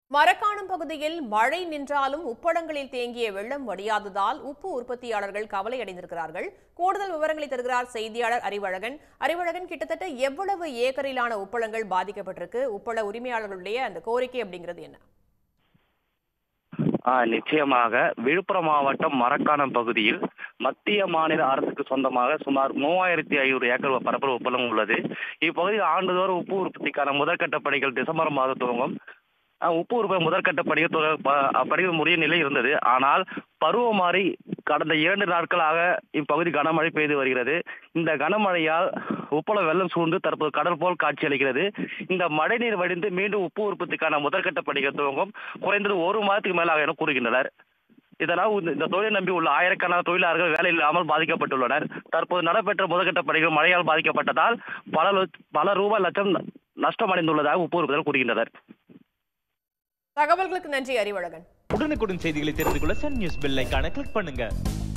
மரக்காணம் பகுதியில் மழை நின்றாலும் உப்பளங்களில் தேங்கிய வெள்ளம் வடியாததால் உப்பு உற்பத்தியாளர்கள் கவலை அடைந்திருக்கிறார்கள் கூடுதல் விவரங்களை தருகிறார் செய்தியாளர் அறிவழகன் அறிவழகன் கிட்டத்தட்ட எவ்வளவு ஏக்கரிலான உப்பளங்கள் பாதிக்கப்பட்டிருக்கு உப்பள உரிமையாளர்களுடைய அந்த கோரிக்கை அப்படிங்கிறது என்ன ஆ, நிச்சயமாக விழுப்புரம் மாவட்டம் மரக்காணம் பகுதியில் மத்திய மாநில அரசுக்கு சொந்தமாக சுமார் மூவாயிரத்தி ஐநூறு ஏக்கர் பரப்பளவு உப்பளம் உள்ளது இப்பகுதியில் ஆண்டுதோறும் உப்பு உற்பத்திக்கான முதற்கட்ட பணிகள் டிசம்பர் மாதம் துவங்கும் ஆ, உப்பு உற்பத்தி முதற்கட்ட பணிகள் துவ- ப- பணிகள் முடிய நிலை இருந்தது ஆனால் பருவம் மாறி கடந்த இரண்டு நாட்களாக இப்பகுதி கனமழை பெய்து வருகிறது இந்த கனமழையால் உப்பளம் வெள்ளம் சூழ்ந்து தற்போது கடல் போல் காட்சியளிக்கிறது இந்த மழைநீர் வடிந்து மீண்டும் உப்பு உற்பத்திக்கான முதற்கட்ட பணிகள் துவங்கும் குறைந்தது ஒரு மாதத்துக்கு மேலாக என கூறுகின்றனர் இதனால் இந்த- இந்த தொழிலை நம்பி உள்ள ஆயிரக்கணக்கான தொழிலாளர்கள் வேலை இல்லாமல் பாதிக்கப்பட்டுள்ளனர் தற்போது நடைபெற்ற முதற்கட்ட பணிகள் மழையால் பாதிக்கப்பட்டதால் பல லட்ச- பல ரூபாய் லட்சம் நஷ்டம் அடைந்துள்ளதாக உப்பு உறுப்பினர் கூறுகின்றனர் தகவல்களுக்கு நன்றி அறிவழகன் உடனுக்குடன் செய்திகளை தெரிந்து கொள்ள சன் நியூஸ் பெல் ஐகானை கிளிக் பண்ணுங்க